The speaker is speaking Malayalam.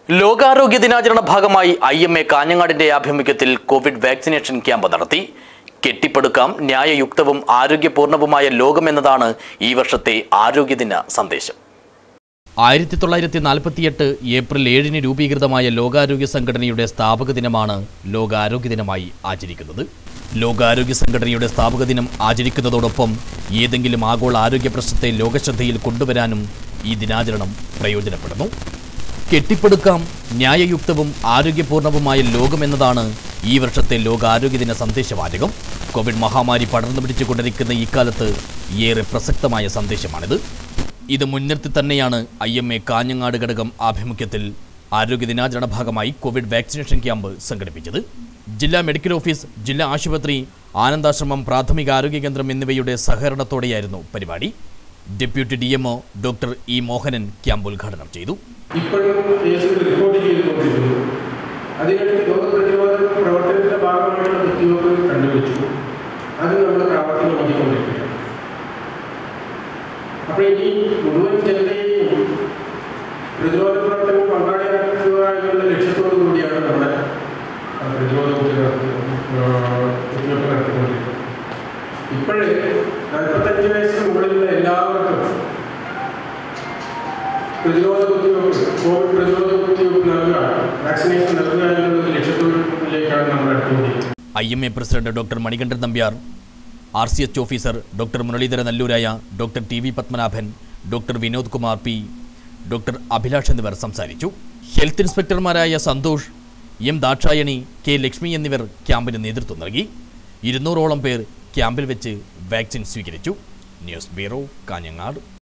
ലോകാരോഗ്യ ദിനാചരണ ഭാഗമായി ഐ എം എ കാഞ്ഞങ്ങാടിന്റെ ആഭിമുഖ്യത്തിൽ കോവിഡ് വാക്സിനേഷൻ ക്യാമ്പ് നടത്തി കെട്ടിപ്പടുക്കാം ന്യായയുക്തവും ആരോഗ്യപൂർണവുമായ ലോകമെന്നതാണ് ഈ വർഷത്തെ ആരോഗ്യദിന സന്ദേശം ആയിരത്തി തൊള്ളായിരത്തി നാൽപ്പത്തിയെട്ട് ഏപ്രിൽ ഏഴിന് രൂപീകൃതമായ ലോകാരോഗ്യ സംഘടനയുടെ സ്ഥാപക ദിനമാണ് ലോകാരോഗ്യ ദിനമായി ആചരിക്കുന്നത് ലോകാരോഗ്യ സംഘടനയുടെ സ്ഥാപക ദിനം ആചരിക്കുന്നതോടൊപ്പം ഏതെങ്കിലും ആഗോള ആരോഗ്യ പ്രശ്നത്തെ ലോകശ്രദ്ധയിൽ കൊണ്ടുവരാനും ഈ ദിനാചരണം പ്രയോജനപ്പെടുന്നു കെട്ടിപ്പടുക്കാം ന്യായയുക്തവും ആരോഗ്യപൂർണവുമായ ലോകമെന്നതാണ് ഈ വർഷത്തെ ലോകാരോഗ്യ ദിന സന്ദേശവാചകം കോവിഡ് മഹാമാരി പടർന്നു പിടിച്ചുകൊണ്ടിരിക്കുന്ന ഇക്കാലത്ത് ഏറെ പ്രസക്തമായ സന്ദേശമാണിത് ഇത് മുൻനിർത്തി തന്നെയാണ് ഐ എം എ കാഞ്ഞങ്ങാട് ഘടകം ആഭിമുഖ്യത്തിൽ ആരോഗ്യ ദിനാചരണ ഭാഗമായി കോവിഡ് വാക്സിനേഷൻ ക്യാമ്പ് സംഘടിപ്പിച്ചത് ജില്ലാ മെഡിക്കൽ ഓഫീസ് ജില്ലാ ആശുപത്രി ആനന്ദാശ്രമം പ്രാഥമിക ആരോഗ്യ കേന്ദ്രം എന്നിവയുടെ സഹകരണത്തോടെയായിരുന്നു പരിപാടി deputy D MO doctor E Mohanan camp ഉദ്ഘാടനം ചെയ്തു ഇപ്പോഴും കേസുകൾ റിപ്പോർട്ട് ചെയ്തുകൊണ്ടിരിക്കുന്നു അതിനിടയ്ക്ക് രോഗപ്രതിരോധ പ്രവർത്തനത്തിന്റെ ഭാഗമായിട്ടുള്ള കുത്തിവയ്പ്പ് കണ്ടുപിടിച്ചു അത് നമ്മൾ പ്രാവർത്തികമാക്കിക്കൊണ്ടിരിക്കുകയാണ് അപ്പോൾ ഇനി മുഴുവൻ ജനതയെയും പ്രതിരോധ പ്രവർത്തനം പങ്കാളിയാക്കുക എന്നുള്ള ലക്ഷ്യത്തോടു കൂടിയാണ് നമ്മുടെ ആ, പ്രതിരോധ കുത്തിവയ്പ്പ് കുത്തിവയ്പ്പ് നടത്തിക്കൊണ്ടിരിക്കുന്നത് ഇപ്പോഴേ നാൽപ്പത്തഞ്ച് വയസ്സിന് മുകളിലുള്ള എല്ലാവർക്കും പ്രതിരോധ കുത്തിവയ്പ്പ് കോവിഡ് പ്രതിരോധ കുത്തിവയ്പ്പ് നൽകുക വാക്സിനേഷൻ നൽകുക എന്നുള്ള ലക്ഷ്യത്തിലേക്കാണ് നമ്മൾ അടുത്തുകൊണ്ടിരിക്കുന്നത് I M A president doctor Manikandan Nambiar R C H officer doctor Muralidhara Nallooraya doctor T V Padmanabhan doctor Vinod Kumar P doctor Abhilash എന്നിവർ സംസാരിച്ചു ഹെൽത്ത് ഇൻസ്പെക്ടർമാരായ സന്തോഷ് എം ദാക്ഷായണി കെ ലക്ഷ്മി എന്നിവർ ക്യാമ്പിന് നേതൃത്വം നൽകി ഇരുന്നൂറോളം പേർ ക്യാമ്പിൽ വെച്ച് വാക്സിൻ സ്വീകരിച്ചു ന്യൂസ് ബ്യൂറോ കാഞ്ഞങ്ങാട്